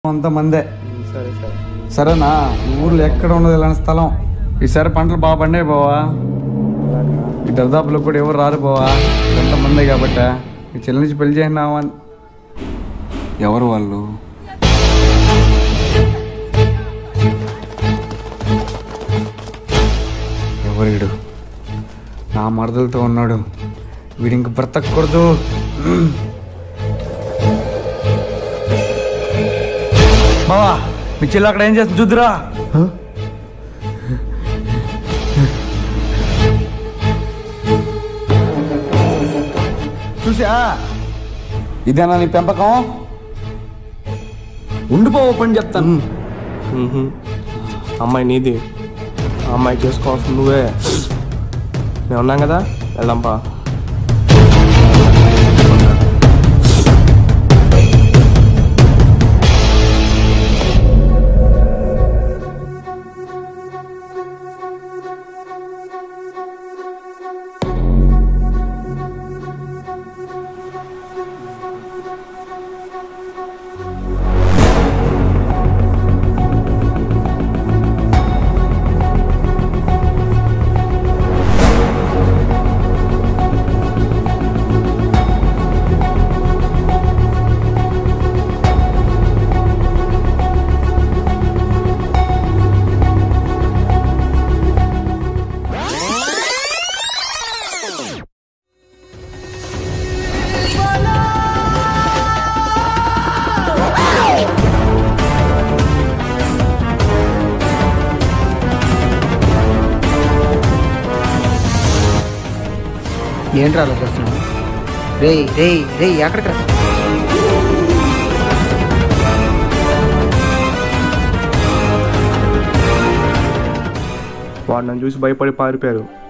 అంత మందే సరే సరే సరేనా ఈ ఊర్లో ఎక్కడ ఉండదు ఇలాంటి స్థలం ఈసారి పంటలు బాగా పండే పోవా ఈ దర్దాపులో కూడా ఎవరు రారు పోవా ఎంత మందే కాబట్టి ఈ చెల్లి నుంచి పెళ్లి చేసినావా అని ఎవరు వాళ్ళు ఎవరీడు నా మరదలతో ఉన్నాడు వీడి ఇంక బ్రతకూడదు బావా మీ చెల్లి అక్కడ ఏం చేస్తుంది చూద్దురా చూసా ఇదేనా నీ పెంపకం ఉండిపోవు పని చెప్తాను మ్మ్హ. అమ్మాయి నీది ఆ అమ్మాయి చేసుకోవాల్సింది నువ్వే నేను ఉన్నాం కదా వెళ్దాంపా ఏంట్రా అలా చూస్తున్నావు రే రే రే ఎక్కడికి రా వాడు నన్ను చూసి భయపడి పారిపోయారు